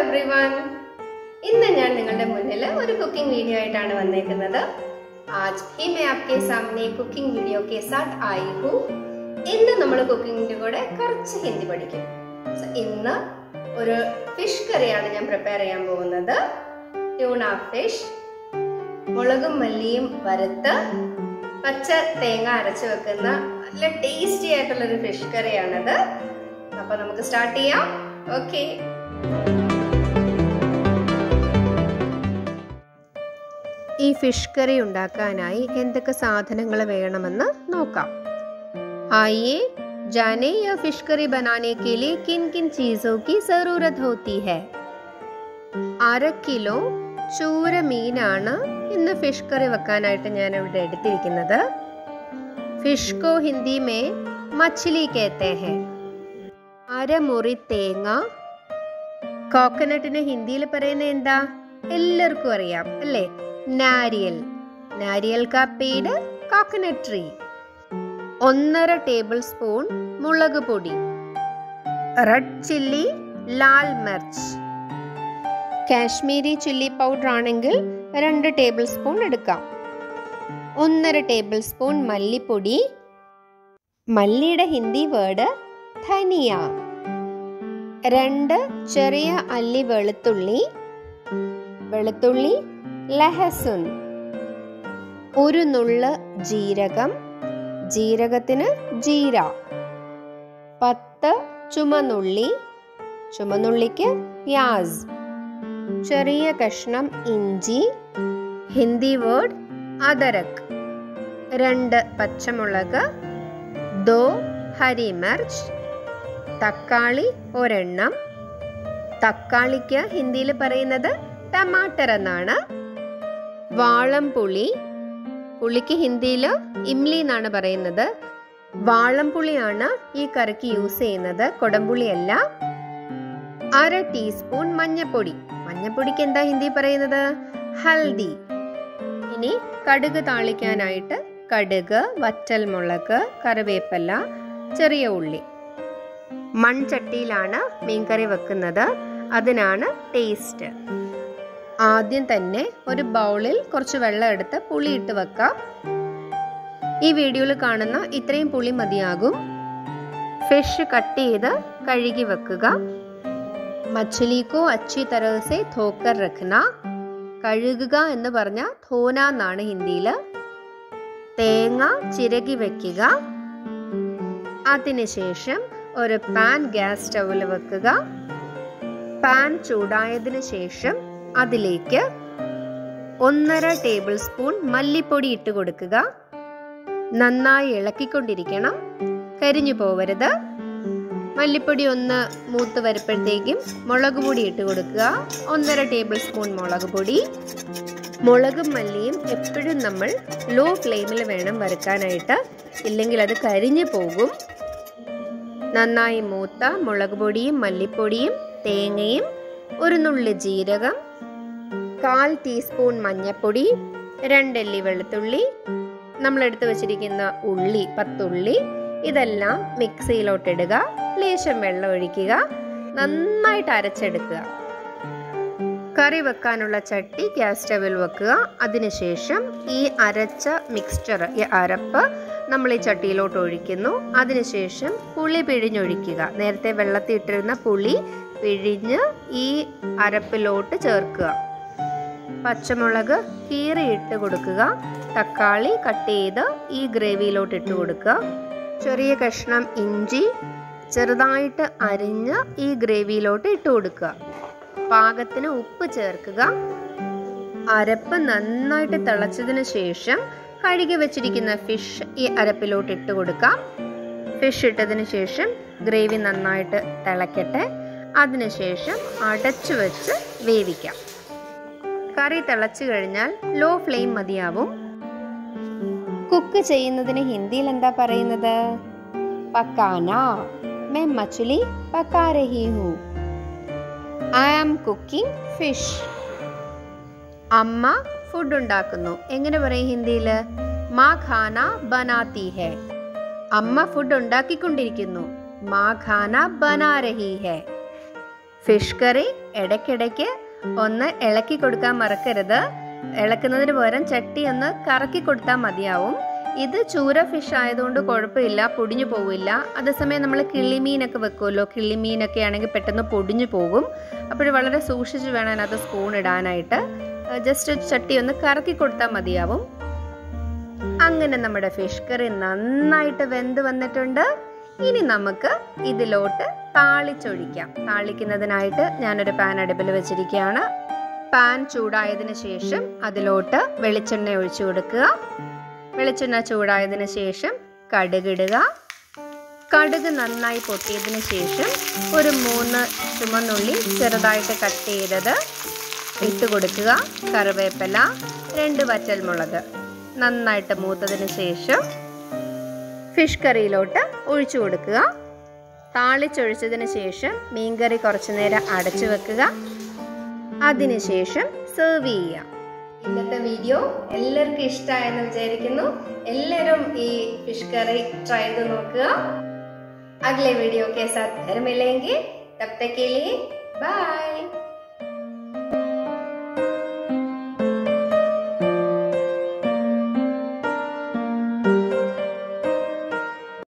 everyone ഇന്ന് ഞാൻ നിങ്ങളുടെ മുന്നിൽ ഒരു കുക്കിംഗ് വീഡിയോ ആയിട്ടാണ് വന്നേക്കുന്നത് ആജ് ഹി മേ ആപ്കെ സാമനെ കുക്കിംഗ് വീഡിയോ കെ സാത്ത് ആയി ഹൂ ഇന്ന് നമ്മൾ കുക്കിങ്ങിന്റെ കൂടെ കുറച്ച് ഹിന്ദി പഠിക്കും So, ഇന്ന് ഒരു ഫിഷ് കറിയാണ് ഞാൻ പ്രിപ്പയർ ചെയ്യാൻ പോകുന്നത് ട്യൂണ ഫിഷ് മുളകും മല്ലിയും വറുത്ത് പച്ച തേങ്ങ അരച്ച് വെക്കുന്ന നല്ല ടേസ്റ്റി ആയിട്ടുള്ള ഒരു ഫിഷ് കറിയാണത് അപ്പൊ നമുക്ക് സ്റ്റാർട്ട് ചെയ്യാം ഓക്കെ ഈ ഫിഷ് കറി ഉണ്ടാക്കാനായി എന്തൊക്കെ സാധനങ്ങൾ വേണമെന്ന് നോക്കാം आइए जाने यह फिश करी बनाने के लिए किन किन चीजों की जरूरत होती है അര കിലോ ചൂര മീനാണ് ഇന്ന് ഫിഷ് കറി വെക്കാനായിട്ട് ഞാൻ ഇവിടെ എടുത്തിരിക്കുന്നത് ഫിഷ് കോ ഹിന്ദി മേ മച്ഛലി കേത്തെ ഹെ അരമുറി തേങ്ങ കോക്കനട്ടിന് ഹിന്ദിയിൽ പറയുന്ന എന്താ എല്ലാവർക്കും അറിയാം അല്ലേ നാരിയൽ നാരിയൽ കാ പേര് കോക്കനട്ട് ട്രീ ഒന്നര ടേബിൾ സ്പൂൺ മുളക് പൊടി റെഡ് ചില്ലി ലാൽ മിർച്ച് കാശ്മീരി ചില്ലി പൗഡർ ആണെങ്കിൽ രണ്ട് ടേബിൾ സ്പൂൺ എടുക്കാം ഒന്നര ടേബിൾ സ്പൂൺ മല്ലിപ്പൊടി മല്ലിയുടെ ഹിന്ദി വേർഡ് ധനിയ രണ്ട് ചെറിയ അല്ലി വെളുത്തുള്ളി വെളുത്തുള്ളി ലഹസുൻ ഒരു നുള്ള് ജീരകം ജീരകത്തിന് ജീര പത്ത് ചുമന്നുള്ളി ചുമന്നുള്ളിക്ക് പ്യാസ് ചെറിയ കഷ്ണം ഇഞ്ചി ഹിന്ദി വേർഡ് അദരക് രണ്ട് പച്ചമുളക് ദോ ഹരി മിർച്ച് തക്കാളി ഒരെണ്ണം തക്കാളിക്ക് ഹിന്ദിയിൽ പറയുന്നത് ടമാട്ടർ എന്നാണ് വാളംപുളി പുളിക്ക് ഹിന്ദിയിൽ ഇംലി എന്നാണ് പറയുന്നത് വാളംപുളിയാണ് ഈ കറിക്ക് യൂസ് ചെയ്യുന്നത് കൊടംപുളിയല്ല അര ടീസ്പൂൺ മഞ്ഞപ്പൊടി മഞ്ഞപ്പൊടിക്ക് എന്താ ഹിന്ദി പറയുന്നത് ഹൽദി ഇനി കടുക് താളിക്കാനായിട്ട് കടുക് വറ്റൽമുളക് കറിവേപ്പില ചെറിയ ഉള്ളി മൺചട്ടിയിലാണ് മീൻകറി വെക്കുന്നത് അതിനാണ് ടേസ്റ്റ് ആദ്യം തന്നെ ഒരു ബൗളിൽ കുറച്ച് വെള്ളം എടുത്ത് പുളി ഇട്ട് വെക്കാം ഈ വീഡിയോയിൽ കാണുന്ന ഇത്രയും പുളി മതിയാകും ഫിഷ് കട്ട് ചെയ്ത് കഴുകി വെക്കുക മछली को अच्छी तरह से ധോക്കർ रखना കഴുകുക എന്ന് പറഞ്ഞ ധോന എന്നാണ് ഹിന്ദിയിൽ തേങ്ങ ചിരകി വെക്കുക അതിനുശേഷം ഒരു പാൻ ഗ്യാസ് സ്റ്റൗവിൽ വെക്കുക പാൻ ചൂടായതിനു ശേഷം അതിലേക്ക് ഒന്നര ടേബിൾ സ്പൂൺ മല്ലിപ്പൊടി ഇട്ട് കൊടുക്കുക നന്നായി ഇളക്കിക്കൊണ്ടിരിക്കണം കരിഞ്ഞു പോവരുത് മല്ലിപ്പൊടി ഒന്ന് മൂത്ത് വരുമ്പോഴത്തേക്കും മുളക് പൊടി ഇട്ട് കൊടുക്കുക ഒന്നര ടേബിൾ സ്പൂൺ മുളക് പൊടി മുളകും മല്ലിയും എപ്പോഴും നമ്മൾ ലോ ഫ്ലെയിമിൽ വേണം വറുക്കാനായിട്ട് ഇല്ലെങ്കിൽ അത് കരിഞ്ഞു പോകും നന്നായി മൂത്ത മുളക് പൊടിയും മല്ലിപ്പൊടിയും തേങ്ങയും ഒരു നുള്ളി ജീരകം കാൽ ടീസ്പൂൺ മഞ്ഞൾപ്പൊടി രണ്ടല്ലി വെളുത്തുള്ളി നമ്മൾ എടുത്തു വച്ചിരിക്കുന്ന ഉള്ളി പത്തുള്ളി ഇതെല്ലാം മിക്സിയിലോട്ട് ഇടുക ലേശം വെള്ളം ഒഴിക്കുക നന്നായിട്ട് അരച്ചെടുക്കുക കറി വെക്കാനുള്ള ചട്ടി ഗ്യാസ് സ്റ്റവിൽ വെക്കുക അതിനുശേഷം ഈ അരച്ച മിക്സ്ചർ ഈ അരപ്പ് നമ്മൾ ഈ ചട്ടിയിലോട്ട് ഒഴിക്കുന്നു അതിനുശേഷം പുളി പിഴിഞ്ഞൊഴിക്കുക നേരത്തെ വെള്ളത്തിൽ ഇട്ടിരുന്ന പുളി പിഴിഞ്ഞ് ഈ അരപ്പിലോട്ട് ചേർക്കുക പച്ചമുളക് കീറിയിട്ട് കൊടുക്കുക തക്കാളി കട്ട് ചെയ്ത് ഈ ഗ്രേവിയിലോട്ട് ഇട്ട് കൊടുക്കുക ചെറിയ കഷ്ണം ഇഞ്ചി ചെറുതായിട്ട് അരിഞ്ഞ് ഈ ഗ്രേവിയിലോട്ട് ഇട്ട് കൊടുക്കുക പാകത്തിന് ഉപ്പ് ചേർക്കുക അരപ്പ് നന്നായിട്ട് തിളച്ചതിന് ശേഷം കഴുകി വെച്ചിരിക്കുന്ന ഫിഷ് ഈ അരപ്പിലോട്ട് ഇട്ട് കൊടുക്കാം ഫിഷ് ഇട്ടതിന് ശേഷം ഗ്രേവി നന്നായിട്ട് തിളക്കട്ടെ അതിനുശേഷം അടച്ചു വെച്ച് വേവിക്കാം കറി തിളച്ചു കഴിഞ്ഞാൽ ലോ ഫ്ലെയിം മതിയാവും കുക്ക് ചെയ്യുന്നതിന് ഹിന്ദിയിൽ എന്താ പറയുന്നത് പക്കാന മേ മച്ചുലി പക്കാ രഹി ഹൂ ഐ ആം കുക്കിംഗ് ഫിഷ് അമ്മ ഫുഡ് ഉണ്ടാക്കുന്നു എങ്ങനെ പറയും ഹിന്ദിയിൽ മാ ഖാന ബനാത്തി ഹെ അമ്മ ഫുഡ് ഉണ്ടാക്കിക്കൊണ്ടിരിക്കുന്നു മാ ഖാന ബനാ രഹി ഹെ ഫിഷ് കറി ഇടയ്ക്കിടയ്ക്ക് ഒന്ന് ഇളക്കി കൊടുക്കാൻ മറക്കരുത് ഇളക്കുന്നതിന് പകരം ചട്ടി ഒന്ന് കറക്കി കൊടുത്താൽ മതിയാവും ഇത് ചൂര ഫിഷ് ആയതുകൊണ്ട് കുഴപ്പമില്ല പൊടിഞ്ഞു പോവില്ല അതേസമയം നമ്മൾ കിളിമീനൊക്കെ വെക്കുമല്ലോ കിളിമീനൊക്കെ ആണെങ്കിൽ പെട്ടെന്ന് പൊടിഞ്ഞു പോകും അപ്പോൾ വളരെ സൂക്ഷിച്ച് വേണം അതിനകത്ത് സ്പൂൺ ഇടാനായിട്ട് ജസ്റ്റ് ചട്ടി ഒന്ന് കറക്കി കൊടുത്താൽ മതിയാവും അങ്ങനെ നമ്മുടെ ഫിഷ് കറി നന്നായിട്ട് വെന്ത് വന്നിട്ടുണ്ട് ഇനി നമുക്ക് ഇതിലോട്ട് താളിച്ചൊഴിക്കാം താളിക്കുന്നതിനായിട്ട് ഞാനൊരു പാൻ അടുപ്പിൽ വെച്ചിരിക്കുകയാണ് പാൻ ചൂടായതിനു ശേഷം അതിലോട്ട് വെളിച്ചെണ്ണ ഒഴിച്ചു കൊടുക്കുക വെളിച്ചെണ്ണ ചൂടായതിനു ശേഷം കടുകിടുക കടുക് നന്നായി പൊട്ടിയതിന് ശേഷം ഒരു മൂന്ന് ചുമന്നുള്ളി ചെറുതായിട്ട് കട്ട് ചെയ്തത് ഇട്ട് കൊടുക്കുക കറിവേപ്പില രണ്ട് വറ്റൽമുളക് നന്നായിട്ട് മൂത്തതിന് ശേഷം ഫിഷ് കറിയിലോട്ട് ഒഴിച്ചു കൊടുക്കുക താളിച്ചൊഴിച്ചതിന് ശേഷം മീൻകറി കുറച്ചു നേരം അടച്ചു വെക്കുക അതിനുശേഷം സെർവ് ചെയ്യുക ഇന്നത്തെ വീഡിയോ എല്ലാവർക്കും ഇഷ്ടമായെന്ന് വിചാരിക്കുന്നു എല്ലാവരും ഈ ഫിഷ് കറി ട്രൈ ചെയ്ത് നോക്കുക अगले वीडियो के साथ फिर मिलेंगे तब तक के लिए बाय